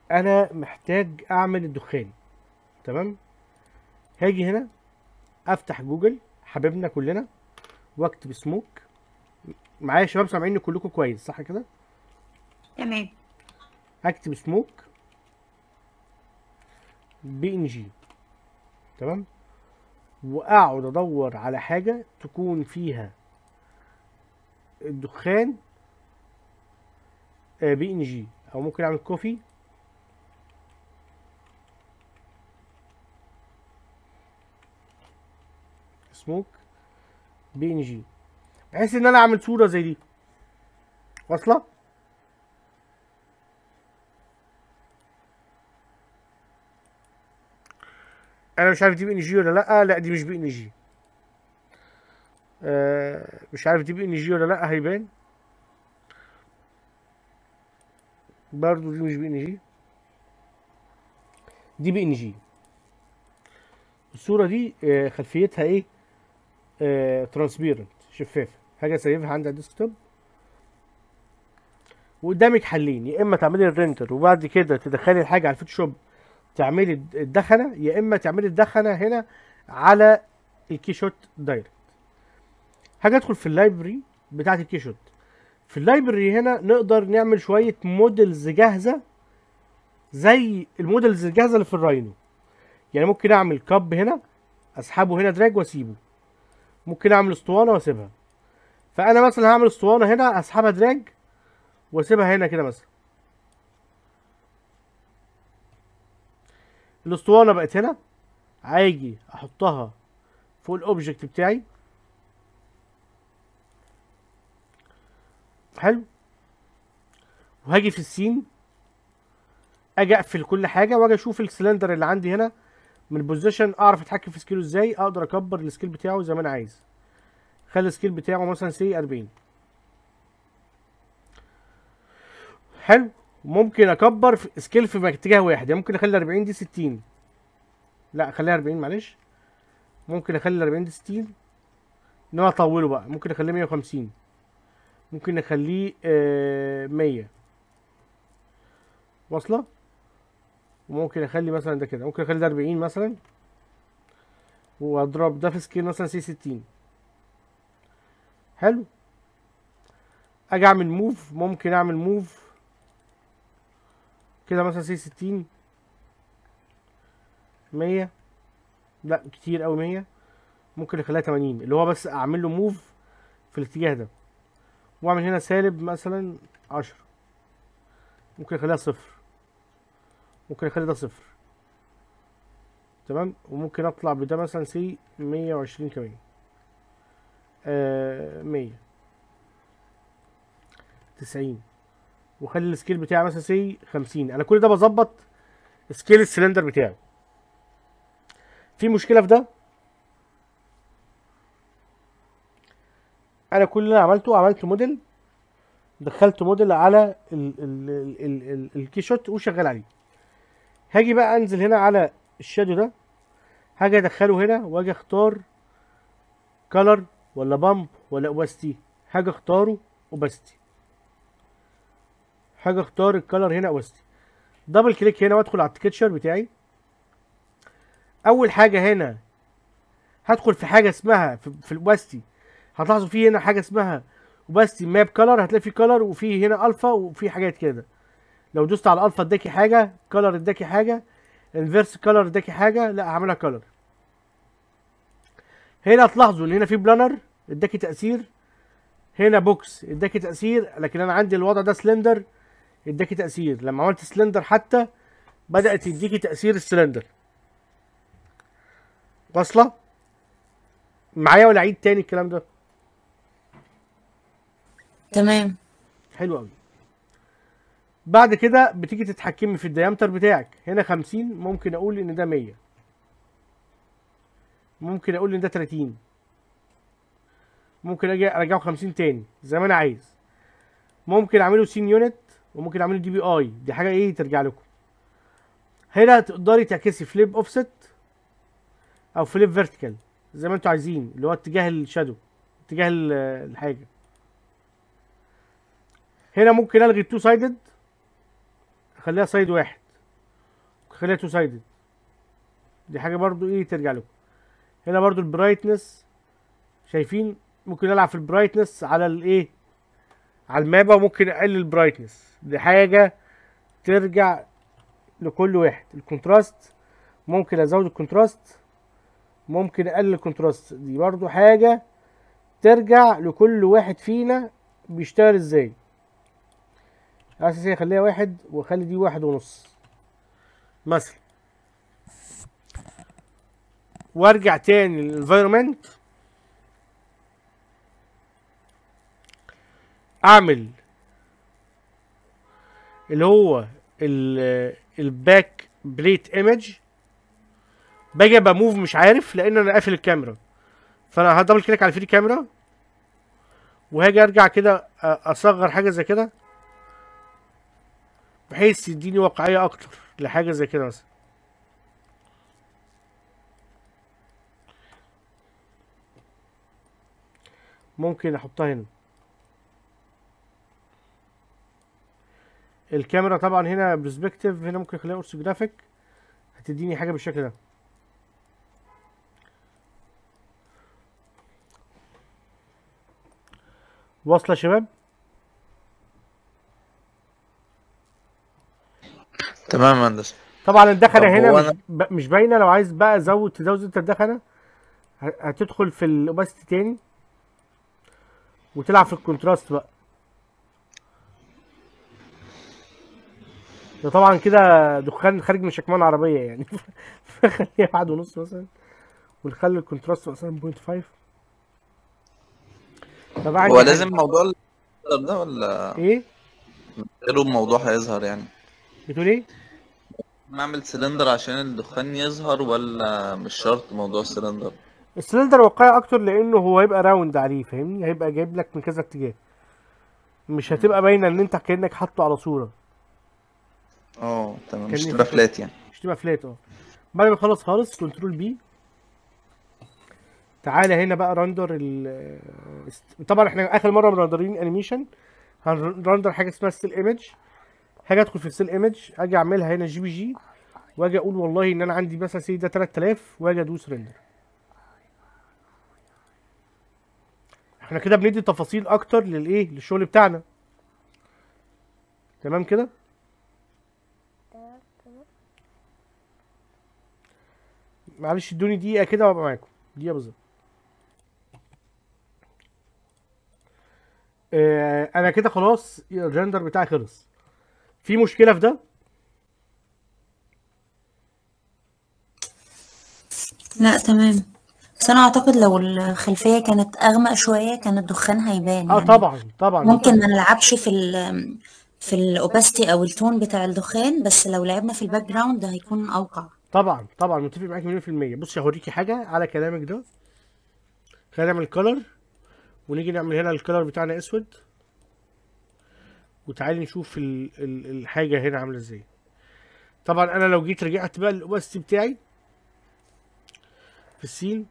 انا محتاج اعمل الدخان تمام هاجي هنا افتح جوجل حبيبنا كلنا واكتب سموك معايا يا شباب سامعيني كلكم كويس صح كده تمام هكتب سموك بي ان جي تمام واقعد ادور على حاجه تكون فيها الدخان بي ان جي او ممكن اعمل كوفي سموك بي ان جي بحيث ان انا اعمل صوره زي دي واصله انا مش عارف دي بي ان جي ولا لا لا دي مش بي ان جي آه مش عارف دي بي ان جي ولا لا هيبان برضو دي مش بي ان جي دي بي ان جي الصوره دي آه خلفيتها ايه آه ترانسبيرنت شفافه حاجه سيفها عندي على الديسكتوب وقدامك حلين يا اما تعملي الريندر وبعد كده تدخلي الحاجه على الفوتوشوب تعملي الدخنه يا اما تعملي الدخنه هنا على الكي شوت دايركت هاجي ادخل في اللايبرري بتاعه الكي شوت في اللايبرري هنا نقدر نعمل شويه موديلز جاهزه زي الموديلز الجاهزه اللي في الراينو يعني ممكن اعمل كاب هنا اسحبه هنا دراج واسيبه ممكن اعمل اسطوانه واسيبها فانا مثلا هعمل اسطوانه هنا اسحبها دراج واسيبها هنا كده مثلا الاسطوانه بقت هنا هاجي احطها فوق الاوبجكت بتاعي حلو وهاجي في السين اجي اقفل كل حاجه واجي اشوف السلندر اللي عندي هنا من البوزيشن اعرف اتحكم في سكيله ازاي اقدر اكبر السكيل بتاعه زي ما انا عايز خلي السكيل بتاعه مثلا سي 40 حلو ممكن اكبر في سكيل في اتجاه واحد يعني ممكن اخلي 40 دي 60 لا خليها 40 معلش ممكن اخلي 40 دي 60 ان انا اطوله بقى ممكن اخليه 150 ممكن اخليه آه 100 واصله وممكن اخلي مثلا ده كده ممكن اخلي ده 40 مثلا واضرب ده في سكيل مثلا سي 60 حلو اجي اعمل موف ممكن اعمل موف كده مثلا سي 60 100 لا كتير قوي 100 ممكن اخليها 80 اللي هو بس اعمل له موف في الاتجاه ده واعمل هنا سالب مثلا 10 ممكن اخليها صفر ممكن اخلي ده صفر تمام وممكن اطلع بده مثلا سي 120 كمان آه 100 90 واخلي السكيل بتاعي مثلا سي 50 انا كل ده بظبط سكيل السلندر بتاعي في مشكله في ده انا كل اللي أنا عملته عملت موديل دخلت موديل على ال ال ال ال ال الكي شوت وشغال عليه هاجي بقى انزل هنا على الشادو ده هاجي ادخله هنا واجي اختار كلر ولا بامب ولا اوباستي هاجي اختاره اوباستي هاجي اختار الكلر هنا اوباستي دبل كليك هنا وادخل على التكتشر بتاعي اول حاجه هنا هدخل في حاجه اسمها في, في الاوباستي هتلاحظوا في هنا حاجه اسمها اوباستي ماب كلر هتلاقي في كلر وفي هنا الفا وفي حاجات كده لو دوست على الالفا اداكي حاجه كلر اداكي حاجه انفيرس كلر اداكي حاجه لا هعملها كلر هنا تلاحظوا ان هنا في بلانر اداكي تاثير هنا بوكس اداكي تاثير لكن انا عندي الوضع ده سلندر اداكي تاثير لما عملت سلندر حتى بدات تديكي تاثير السلندر واصله معايا ولا عيد تاني الكلام ده تمام حلو قوي بعد كده بتيجي تتحكمي في الديامتر بتاعك هنا 50 ممكن اقول ان ده 100 ممكن اقول ان ده 30 ممكن اجي ارجعه 50 تاني زي ما انا عايز ممكن اعمله سين يونت وممكن اعمله دي بي اي دي حاجه ايه ترجع لكم هنا تقدري تعكسي فليب اوفست او فليب فيرتيكال زي ما انتوا عايزين اللي هو اتجاه الشادو اتجاه ال- الحاجه هنا ممكن الغي التو سايدد اخليها سايد واحد خليها تو سايدد دي حاجه برضو ايه ترجع لكم هنا برضو البرايتنس شايفين ممكن العب في البرايتنس على الايه على المابا وممكن اقلل البرايتنس دي حاجه ترجع لكل واحد الكونتراست ممكن ازود الكونتراست ممكن اقلل الكونتراست دي برضو حاجه ترجع لكل واحد فينا بيشتغل ازاي اساسي اخليها واحد واخلي دي واحد ونص مثلا وارجع تاني للانفايرمنت اعمل اللي هو ال- الباك بليت ايمج باجي ابقى موف مش عارف لان انا قافل الكاميرا فانا هدبل كليك على فري كاميرا وهاجي ارجع كده أ- اصغر حاجه زي كده بحيث يديني واقعيه اكتر لحاجه زي كده مثلا ممكن احطها هنا الكاميرا طبعا هنا برسبكتيف هنا ممكن اخليها اورثوجرافيك هتديني حاجه بالشكل ده واصله يا شباب تمام يا هندسه طبعا الدخنه طب هنا هو مش, أنا- ب- مش باينه لو عايز بقى ازود تزود انت الدخنه ه- هتدخل في الاوباسيتي تاني وتلعب في الكونتراست بقى ده طبعا كده دخان خارج من شكمان عربيه يعني فخليها واحد ونص مثلا ونخلي الكونتراست مثلا 0.5 طبعا هو لازم موضوع السلندر ده ولا ايه غيره الموضوع هيظهر يعني بتقول ايه نعمل سلندر عشان الدخان يظهر ولا مش شرط موضوع السلندر السلندر واقعي اكتر لانه هو هيبقى راوند عليه فاهمني هيبقى جايب لك من كذا اتجاه مش هتبقى باينه ان انت كانك حاطه على صوره اه تمام مش كان تبقى يفرق. فلات يعني مش تبقى فلات اه بعد ما اخلص خالص كنترول بي تعالى هنا بقى رندر ال طبعا احنا اخر مره مرندرين انيميشن هنرندر حاجه اسمها ستيل ايمج هاجي ادخل في الستيل ايمج اجي اعملها هنا جي بي جي واجي اقول والله ان انا عندي مثلا سي ده 3000 واجي ادوس ريندر احنا كده بندي تفاصيل اكتر للايه للشغل بتاعنا تمام كده معلش ادوني دقيقة كده وابقى معاكم دقيقة بالظبط آه انا كده خلاص الريندر بتاعي خلص في مشكلة في ده لا تمام بس انا اعتقد لو الخلفية كانت اغمق شوية كان الدخان هيبان اه يعني طبعا طبعا ممكن ما نلعبش في ال في الاوباستي او التون بتاع الدخان بس لو لعبنا في الباك جراوند ده هيكون اوقع طبعا طبعا متفق معاك مليون في المية بصي هوريكي حاجة على كلامك ده خلينا نعمل كولر ونيجي نعمل هنا الكولر بتاعنا اسود وتعالي نشوف ال ال الحاجة هنا عاملة ازاي طبعا انا لو جيت رجعت بقى الاوباستي بتاعي في السين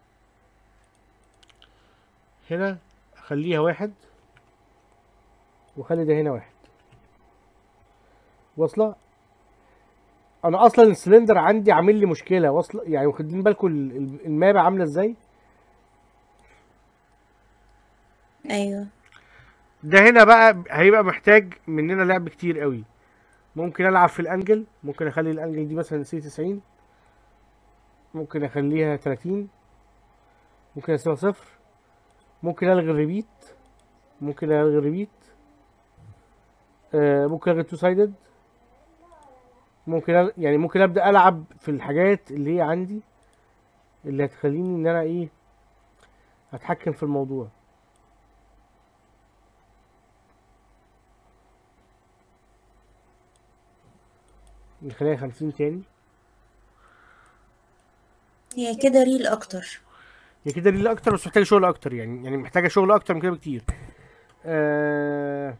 هنا اخليها واحد واخلي ده هنا واحد واصلة انا اصلا السلندر عندي عامل لي مشكله واصله يعني واخدين بالكم ال- ال- المابة عامله ازاي ايوه ده هنا بقى هيبقى محتاج مننا لعب كتير قوي ممكن العب في الانجل ممكن اخلي الانجل دي مثلا سي 90 ممكن اخليها 30 ممكن اسيبها صفر ممكن الغي الريبيت ممكن الغي الريبيت آه ممكن الغي التو سايدد ممكن أل... يعني ممكن ابدا العب في الحاجات اللي هي عندي اللي هتخليني ان انا ايه اتحكم في الموضوع نخليها خمسين تاني هي كده ريل اكتر هي كده ليلة اكتر بس محتاجه شغل اكتر يعني يعني محتاجه شغل اكتر من كده بكتير آه...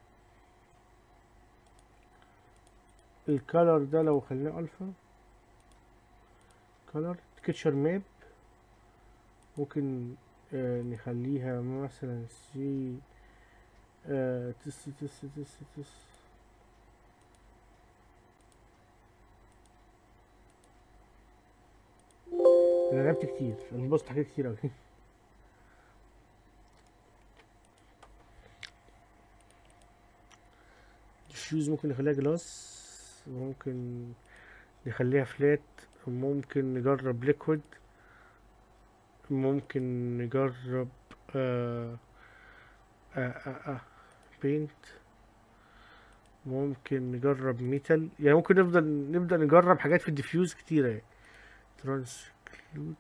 الكالر ده لو خليناه الفا كالر كيتشر ماب ممكن آه نخليها مثلا سي آه تس تس تس تس لعبت كتير انا بوست حاجات كتير اوي الشوز ممكن نخليها جلاس ممكن نخليها فلات ممكن نجرب ليكويد ممكن نجرب آه آه آه آه بينت ممكن نجرب ميتال يعني ممكن نفضل نبدأ نجرب حاجات في الديفيوز كتيرة يعني ترانسكلود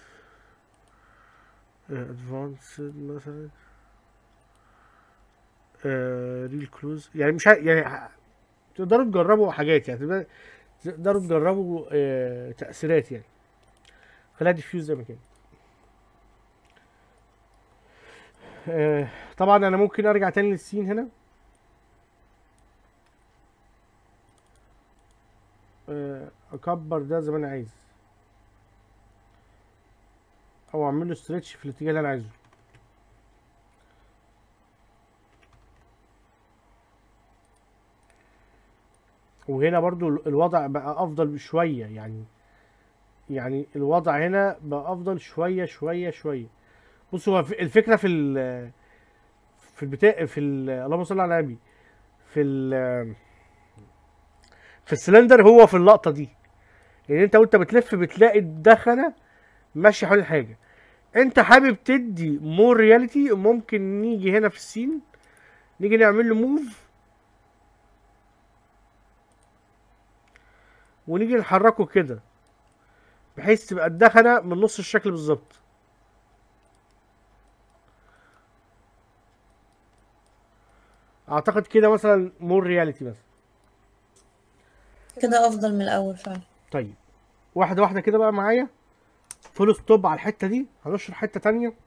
ادفانسد مثلا ريل كلوز يعني مش ع- يعني ح- تقدروا تجربوا حاجات يعني تقدر- تقدروا تجربوا آه، تأثيرات يعني خليها ديفيوز زي ما كان آه، طبعا انا ممكن ارجع تاني للسين هنا آه، اكبر ده زي ما انا عايز او اعمل له ستريتش في الاتجاه اللي انا عايزه وهنا برضو ال- الوضع بقى افضل بشوية يعني يعني الوضع هنا بقى افضل شوية شوية شوية بص هو ف- الفكرة في ال في البتاع في ال اللهم صل على النبي في ال في السلندر هو في اللقطة دي يعني انت وانت بتلف بتلاقي الدخنة ماشية حوالين حاجة انت حابب تدي مور رياليتي ممكن نيجي هنا في السين نيجي نعمل له موف ونيجي نحركه كده بحيث تبقى الدخنة من نص الشكل بالظبط اعتقد كده مثلا مور رياليتي مثلا كده افضل من الاول فعلا طيب واحده واحده كده بقى معايا فول ستوب على الحته دي هنشرح حته تانية